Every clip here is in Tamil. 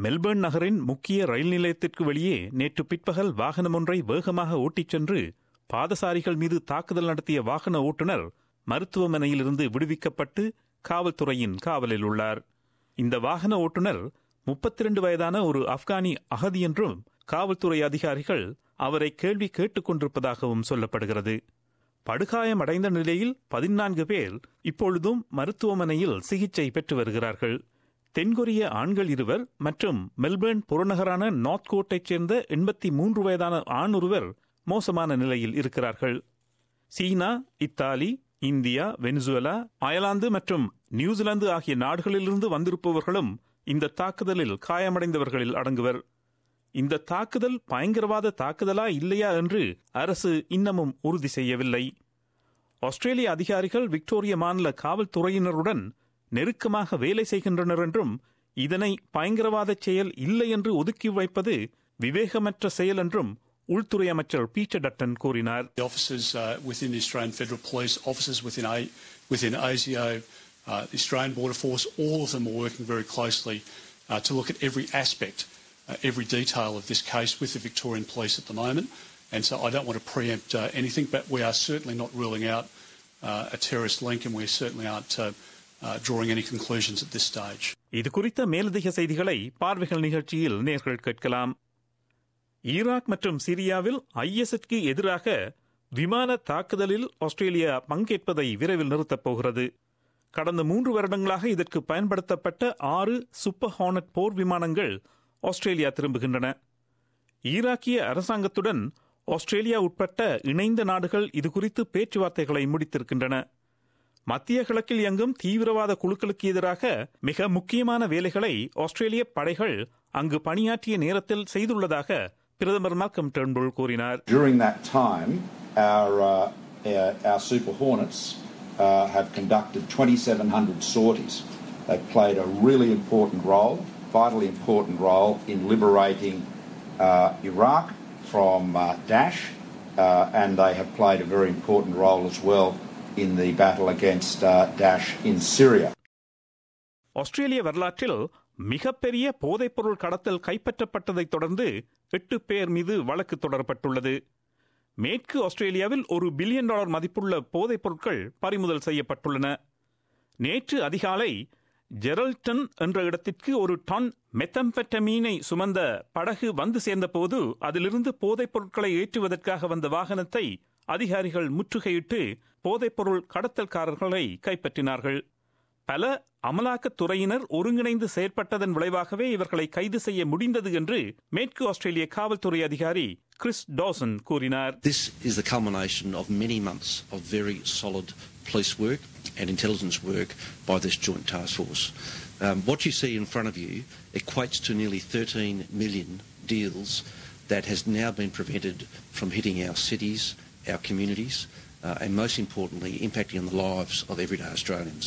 மெல்பர்ன் நகரின் முக்கிய ரயில் நிலையத்திற்கு வெளியே நேற்று பிற்பகல் வாகனம் ஒன்றை வேகமாக ஓட்டிச் சென்று பாதசாரிகள் மீது தாக்குதல் நடத்திய வாகன ஓட்டுநர் மருத்துவமனையிலிருந்து விடுவிக்கப்பட்டு காவல்துறையின் காவலில் உள்ளார் இந்த வாகன ஓட்டுநர் முப்பத்தி இரண்டு வயதான ஒரு ஆப்கானி அகதி என்றும் காவல்துறை அதிகாரிகள் அவரை கேள்வி கேட்டுக் கொண்டிருப்பதாகவும் சொல்லப்படுகிறது படுகாயமடைந்த நிலையில் பதினான்கு பேர் இப்பொழுதும் மருத்துவமனையில் சிகிச்சை பெற்று வருகிறார்கள் தென்கொரிய ஆண்கள் இருவர் மற்றும் மெல்பர்ன் புறநகரான நார்த் கோட்டைச் சேர்ந்த எண்பத்தி மூன்று வயதான ஆண் ஒருவர் மோசமான நிலையில் இருக்கிறார்கள் China Italy India Venezuela Ireland மற்றும் நியூசிலாந்து ஆகிய நாடுகளிலிருந்து வந்திருப்பவர்களும் இந்த தாக்குதலில் காயமடைந்தவர்களில் அடங்குவர் இந்த தாக்குதல் பயங்கரவாத தாக்குதலா இல்லையா என்று அரசு இன்னமும் உறுதி செய்யவில்லை ஆஸ்திரேலிய அதிகாரிகள் விக்டோரிய மாநில காவல்துறையினருடன் நெருக்கமாக வேலை செய்கின்றனர் என்றும் இதனை பயங்கரவாத செயல் இல்லை என்று ஒதுக்கி வைப்பது விவேகமற்ற செயல் என்றும் உள்துறை அமைச்சர் பீட்டர் டட்டன் கூறினார் The officers uh, within the Australian Federal Police, officers within, A, within ASIO, uh, the Australian Border Force, all of them are working very closely uh, to look at every aspect, uh, every detail of this case with the Victorian Police at the moment. And so I don't want to preempt uh, anything, but we are certainly not ruling out uh, a terrorist link and we certainly aren't uh, uh, drawing any conclusions at this stage. இது குறித்த மேலதிக செய்திகளை பார்வைகள் நிகழ்ச்சியில் நேர்கள் கேட்கலாம் ஈராக் மற்றும் சிரியாவில் ஐஎஸ்க்கு எதிராக விமான தாக்குதலில் ஆஸ்திரேலியா பங்கேற்பதை விரைவில் நிறுத்தப் போகிறது கடந்த மூன்று வருடங்களாக இதற்கு பயன்படுத்தப்பட்ட ஆறு சூப்பர் ஹார்னட் போர் விமானங்கள் ஆஸ்திரேலியா திரும்புகின்றன ஈராக்கிய அரசாங்கத்துடன் ஆஸ்திரேலியா உட்பட்ட இணைந்த நாடுகள் இதுகுறித்து பேச்சுவார்த்தைகளை முடித்திருக்கின்றன மத்திய கிழக்கில் இயங்கும் தீவிரவாத குழுக்களுக்கு எதிராக மிக முக்கியமான வேலைகளை ஆஸ்திரேலிய படைகள் அங்கு பணியாற்றிய நேரத்தில் செய்துள்ளதாக பிரதமர் மால்கம் டெர்ன்புல் கூறினார் During that time, our, uh, our, our Super Hornets uh, have conducted 2,700 sorties. They've played a really important role, vitally important role in liberating uh, Iraq from uh, Daesh, uh, and they have played a very important role as well in the battle against uh, Daesh in Syria. ஆஸ்திரேலிய வரலாற்றில் மிகப்பெரிய போதைப்பொருள் கடத்தல் கைப்பற்றப்பட்டதைத் தொடர்ந்து எட்டு பேர் மீது வழக்கு தொடரப்பட்டுள்ளது மேற்கு ஆஸ்திரேலியாவில் ஒரு பில்லியன் டாலர் மதிப்புள்ள போதைப் பொருட்கள் பறிமுதல் செய்யப்பட்டுள்ளன நேற்று அதிகாலை ஜெரல்டன் என்ற இடத்திற்கு ஒரு டன் மெத்தம்பெட்டமீனை சுமந்த படகு வந்து சேர்ந்தபோது அதிலிருந்து போதைப் பொருட்களை ஏற்றுவதற்காக வந்த வாகனத்தை அதிகாரிகள் முற்றுகையிட்டு போதைப்பொருள் கடத்தல்காரர்களை கைப்பற்றினார்கள் பல அமலாக்கத்துறையினர் ஒருங்கிணைந்து செயற்பட்டதன் விளைவாகவே இவர்களை கைது செய்ய முடிந்தது என்று மேற்கு ஆஸ்திரேலிய காவல்துறை அதிகாரி கிறிஸ் டாசன் கூறினார் This is the culmination of many months of very solid police work and intelligence work by this joint task force. Um, what you see in front of you equates to nearly 13 million deals that has now been prevented from hitting our cities, our communities, uh, and most importantly, impacting on the lives of everyday Australians.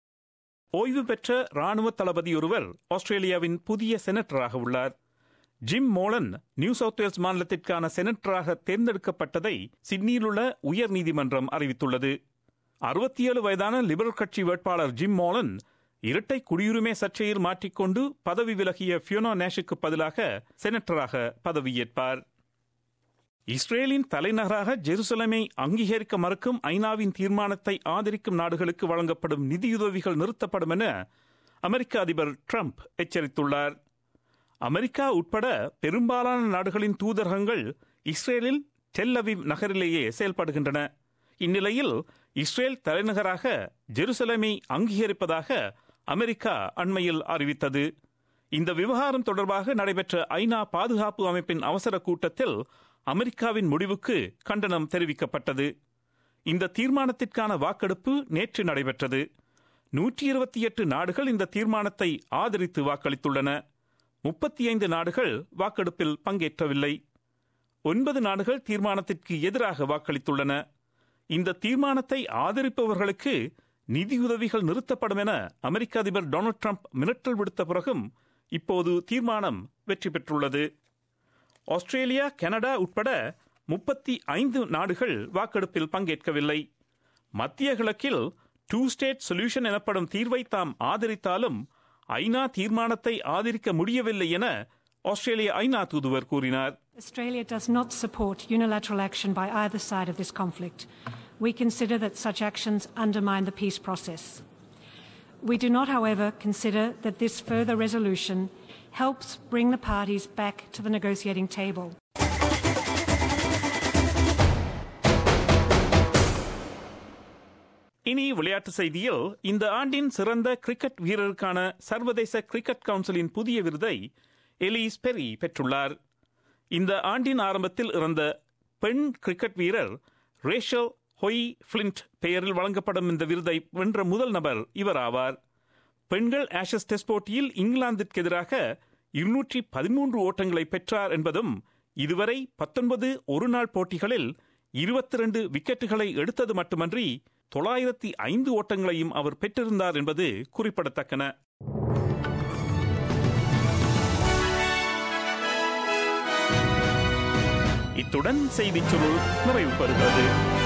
ஓய்வு பெற்ற ராணுவ தளபதி ஒருவர் ஆஸ்திரேலியாவின் புதிய செனட்டராக உள்ளார் Jim Molan New South Wales மாநிலத்திற்கான செனட்டராக தேர்ந்தெடுக்கப்பட்டதை சிட்னியில் உள்ள உயர் நீதிமன்றம் அறிவித்துள்ளது அறுபத்தி ஏழு வயதான லிபரல் கட்சி வேட்பாளர் ஜிம் மோலன் இரட்டை குடியுரிமை சர்ச்சையில் மாற்றிக்கொண்டு பதவி விலகிய ஃபியோனா நேஷுக்கு பதிலாக செனட்டராக பதவியேற்பார் இஸ்ரேலின் தலைநகராக ஜெருசலமை அங்கீகரிக்க மறுக்கும் ஐநாவின் தீர்மானத்தை ஆதரிக்கும் நாடுகளுக்கு வழங்கப்படும் நிதியுதவிகள் நிறுத்தப்படும் என அமெரிக்க அதிபர் ட்ரம்ப் எச்சரித்துள்ளார் அமெரிக்கா உட்பட பெரும்பாலான நாடுகளின் தூதரகங்கள் இஸ்ரேலில் டெல் அவிவ் நகரிலேயே செயல்படுகின்றன இந்நிலையில் இஸ்ரேல் தலைநகராக ஜெருசலமை அங்கீகரிப்பதாக அமெரிக்கா அண்மையில் அறிவித்தது இந்த விவகாரம் தொடர்பாக நடைபெற்ற ஐநா பாதுகாப்பு அமைப்பின் அவசர கூட்டத்தில் அமெரிக்காவின் முடிவுக்கு கண்டனம் தெரிவிக்கப்பட்டது இந்த தீர்மானத்திற்கான வாக்கெடுப்பு நேற்று நடைபெற்றது நூற்றி இருபத்தி எட்டு நாடுகள் இந்த தீர்மானத்தை ஆதரித்து வாக்களித்துள்ளன முப்பத்தி ஐந்து நாடுகள் வாக்கெடுப்பில் பங்கேற்றவில்லை ஒன்பது நாடுகள் தீர்மானத்திற்கு எதிராக வாக்களித்துள்ளன இந்த தீர்மானத்தை ஆதரிப்பவர்களுக்கு நிதியுதவிகள் நிறுத்தப்படும் என அமெரிக்க அதிபர் டொனால்ட் ட்ரம்ப் மிரட்டல் விடுத்த பிறகும் இப்போது தீர்மானம் வெற்றி பெற்றுள்ளது ஆஸ்திரேலியா கனடா உட்பட முப்பத்தி ஐந்து நாடுகள் வாக்கெடுப்பில் பங்கேற்கவில்லை மத்திய கிழக்கில் டூ ஸ்டேட் சொல்யூஷன் எனப்படும் தீர்வை தாம் ஆதரித்தாலும் ஐநா தீர்மானத்தை ஆதரிக்க முடியவில்லை என ஆஸ்திரேலிய ஐநா தூதுவர் கூறினார் Australia does not support unilateral action by either side of this conflict. We consider that such actions undermine the peace process. We do not, however, consider that this further resolution helps bring the parties back to the negotiating table. இனி விளையாட்டு செய்தியில் இந்த ஆண்டின் சிறந்த கிரிக்கெட் வீரருக்கான சர்வதேச கிரிக்கெட் கவுன்சிலின் புதிய விருதை எலிஸ் பெரி பெற்றுள்ளார் இந்த ஆண்டின் ஆரம்பத்தில் இறந்த பெண் கிரிக்கெட் வீரர் ரேஷல் ஹொய் ஃபிளின்ட் பெயரில் வழங்கப்படும் இந்த விருதை வென்ற முதல் நபர் இவர் ஆவார் பெண்கள் ஆஷஸ் டெஸ்ட் போட்டியில் இங்கிலாந்திற்கு எதிராக இருநூற்றி பதிமூன்று ஓட்டங்களை பெற்றார் என்பதும் இதுவரை பத்தொன்பது ஒருநாள் போட்டிகளில் இருபத்தி ரெண்டு விக்கெட்டுகளை எடுத்தது மட்டுமன்றி தொள்ளாயிரத்தி ஐந்து ஓட்டங்களையும் அவர் பெற்றிருந்தார் என்பது குறிப்பிடத்தக்கன இத்துடன் செய்திச் சுருள் நிறைவு பெறுகிறது